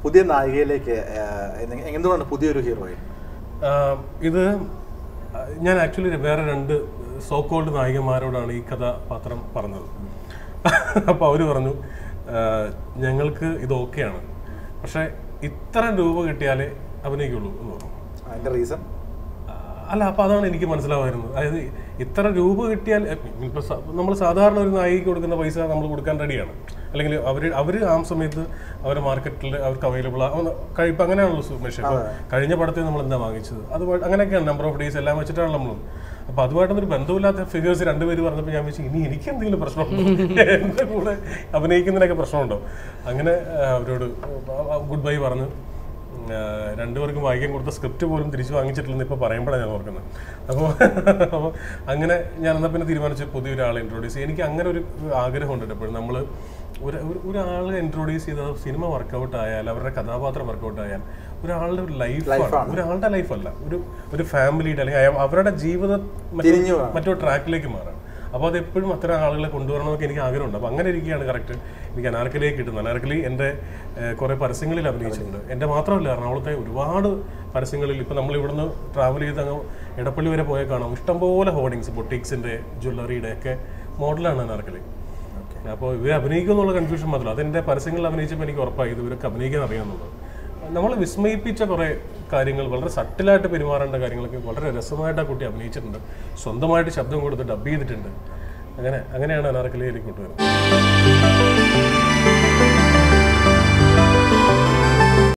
പുതിയ നായികയിലേക്ക് ആ, എന്ത്- എന്തുകൊണ്ടാണ് പുതിയൊരു ഹീറോയിൻ ആഹ് ഇത് ഞാൻ ആക്ച്വലി വേറെ രണ്ട് സോ കോൾഡ് നായികമാരോടാണ് ഈ കഥാപാത്രം പറഞ്ഞത് അപ്പോൾ അവർ പറഞ്ഞു ആഹ് ഞങ്ങൾക്ക് ഇത് ഓക്കെയാണ് പക്ഷേ ഇത്ര രൂപ കിട്ടിയാലേ അഭിനയിക്കുള്ളൂ എന്ന് പറഞ്ഞു അതിന്റെ റീസൺ ആഹ് അല്ല അപ്പോൾ അതാണ് എനിക്ക് മനസ്സിലാവായിരുന്നത് അതായത് ഇത്ര രൂപ കിട്ടിയാൽ ഇപ്പോൾ നമ്മൾ സാധാരണ ഒരു നായികയ്ക്ക് കൊടുക്കുന്ന പൈസ നമ്മൾ കൊടുക്കാൻ റെഡിയാണ് അല്ലെങ്കിൽ അവർ അവർ ആ സമയത്ത് അവരുടെ മാർക്കറ്റിൽ അവർക്ക് അവൈലബിൾ കഴിപ്പ് അങ്ങനെയാണല്ലോ സുമേഷ് ഇപ്പോൾ കഴിഞ്ഞ പടത്തിൽ നമ്മൾ എന്താ വാങ്ങിച്ചത് അത് അങ്ങനെയൊക്കെയാണ് നമ്പർ ഓഫ് ഡേയ്സ് എല്ലാം വെച്ചിട്ടാണ് നമ്മൾ അപ്പോൾ അതുമായിട്ടൊന്നും ഒരു ബന്ധമില്ലാത്ത ഫിഗേഴ്സ് രണ്ടുപേര് പറഞ്ഞപ്പോൾ ഞാൻ വെച്ചു ഇനി എനിക്ക് എന്തെങ്കിലും പ്രശ്നമുണ്ടോ എൻ്റെ കൂടെ അഭിനയിക്കുന്നതിനൊക്കെ പ്രശ്നമുണ്ടോ അങ്ങനെ ആ, അവരോട് ഗുഡ് ബൈ പറഞ്ഞു ആഹ് രണ്ടുപേർക്കും വായിക്കാൻ കൊടുത്ത സ്ക്രിപ്റ്റ് പോലും തിരിച്ചു വാങ്ങിച്ചിട്ടില്ലെന്ന് ഇപ്പോൾ പറയുമ്പോഴാണ് ഞാൻ ഓർക്കുന്നത് അപ്പോൾ അപ്പോൾ അങ്ങനെ ഞാൻ എന്നാൽ പിന്നെ തീരുമാനിച്ചു പുതിയൊരാളെ ഇൻട്രൊഡ്യൂസ് ചെയ്യും എനിക്ക് അങ്ങനെ ഒരു ആഗ്രഹമുണ്ട് എപ്പോഴും നമ്മൾ ഒരു ഒരു- ഒരാളെ ഇൻട്രൊഡ്യൂസ് ചെയ്ത സിനിമ വർക്കൗട്ട് ആയാൽ അവരുടെ കഥാപാത്രം വർക്കൗട്ട് ആയാൽ ഒരാളുടെ ഒരു ലൈഫാണ് ഒരാളുടെ ലൈഫല്ല ഒരു ഒരു ഫാമിലിയുടെ അല്ലെങ്കിൽ അയ- അവരുടെ ജീവിതം മറ്റോ- തിരിഞ്ഞു പോകാം. മറ്റോ ട്രാക്കിലേക്ക് മാറാം അപ്പോൾ അത് എപ്പോഴും അത്തരം ആളുകളെ കൊണ്ടുവരണമെന്നൊക്കെ എനിക്ക് ആഗ്രഹമുണ്ട് അപ്പോൾ അങ്ങനെ ഇരിക്കുകയാണ് കറക്റ്റ് എനിക്ക് അനാർക്കലിയെ കിട്ടുന്നത് അനാർക്കലി എൻ്റെ ഏഹ്, കുറേ പരസ്യങ്ങളിൽ അഭിനയിച്ചിട്ടുണ്ട് എൻ്റെ മാത്രമല്ല എറണാകുളത്തെ ഒരുപാട് പരസ്യങ്ങളിൽ ഇപ്പോൾ നമ്മൾ ഇവിടുന്ന് ട്രാവൽ ചെയ്ത് അങ്ങ് എടപ്പള്ളി വരെ പോയാൽ കാണാം ഇഷ്ടംപോലെ ഹോർഡിങ്സ് ബൊട്ടിക്സിൻ്റെ ജ്വല്ലറിയുടെ ഒക്കെ മോഡലാണ് അനാർക്കലി അപ്പോൾ ഇവർ അഭിനയിക്കും എന്നുള്ള കൺഫ്യൂഷൻ മാത്രമല്ല അതെൻ്റെ പരസ്യങ്ങളിൽ അഭിനയിച്ചപ്പോൾ എനിക്ക് ഉറപ്പായി ഇത് ഇവരൊക്കെ അഭിനയിക്കാൻ അറിയാമെന്നുള്ളത് നമ്മൾ വിസ്മയിപ്പിച്ച കുറേ കാര്യങ്ങൾ വളരെ സട്ടിലായിട്ട് പെരുമാറേണ്ട കാര്യങ്ങളൊക്കെ വളരെ രസമായിട്ട് ആ കുട്ടി അഭിനയിച്ചിട്ടുണ്ട് സ്വന്തമായിട്ട് ശബ്ദം കൊടുത്ത് ഡബ് ചെയ്തിട്ടുണ്ട് അങ്ങനെ അങ്ങനെയാണ് അനാർക്കലിയിലേക്ക് കൊണ്ടുവരുന്നത്